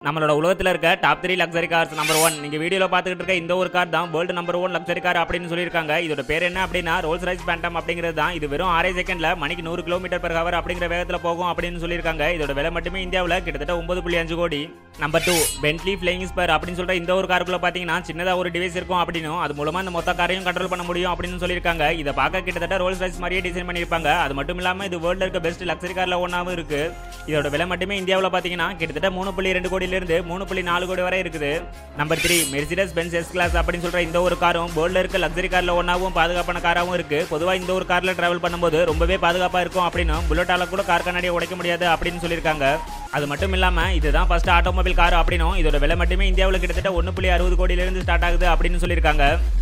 நம்மளோட உலகத்தில் இருக்க top three luxury cars number one நீங்க வீடியோல பார்த்துக்கிட்டு இருக்க இந்த ஒரு கார் தான் world number one luxury car அப்படின்னு சொல்லியிருக்காங்க இதோட பேர் என்ன அப்படின்னா ரோல்ஸ் ரைஸ் பேண்டம் அப்படிங்கிறது தான் இது வெறும் ஆறே செகண்ட்ல மணிக்கு நூறு கிலோமீட்டர் per ஹவர் அப்படிங்கிற வேகத்தில் போகும் அப்படின்னு சொல்லியிருக்காங்க இதோட விலை மட்டுமே இந்தியாவில் கிட்டத்தட்ட ஒன்பது புள்ளி அஞ்சு crore number two Bentley Flying Spur அப்படின்னு சொல்ற இந்த ஒரு காருக்குள்ள பார்த்தீங்கன்னா சின்னதாக ஒரு டிவைஸ் இருக்கும் அப்படின்னும் அது மூலமா இந்த மொத்த காரையும் கண்ட்ரோல் பண்ண முடியும் அப்படின்னு சொல்லியிருக்காங்க இதை பார்க்க கிட்டத்தட்ட ரோல்ஸ் ரைஸ் மாதிரியே டிசைன் பண்ணியிருப்பாங்க அது மட்டும் இல்லாமல் இது வேர்ல்டு இருக்க பெஸ்ட் லக்ஸரி காரில் ஒன்றாவும் இருக்கு இதோட விலை மட்டுமே இந்தியாவில் பார்த்தீங்கன்னா கிட்டத்தட்ட மூணு புள்ளி ரெண்டு கோடியிலிருந்து மூணு புள்ளி நாலு கோடி வரை இருக்குது number three Mercedes Benz S Class அப்படின்னு சொல்ற இந்த ஒரு காரும் வேர்ல்டில் இருக்க லக்ஸரி காரில் ஒன்றாவும் பாதுகாப்பான காராகவும் இருக்கு பொதுவாக இந்த ஒரு காரில் டிராவல் பண்ணும்போது ரொம்பவே பாதுகாப்பாக இருக்கும் அப்படின்னு புல்லட்டால கூட கார் கண்ணாடியை உடைக்க முடியாது அப்படின்னு சொல்லியிருக்காங்க அது மட்டும் இல்லாமல் இதுதான் ஃபர்ஸ்ட் ஆட்டோமொபைல் கார் அப்படின்னும் இதோட விலை மட்டுமே இந்தியாவில் கிட்டத்தட்ட ஒன்று புள்ளி அறுபது கோடியிலிருந்து ஸ்டார்ட் ஆகுது அப்படின்னு சொல்லியிருக்காங்க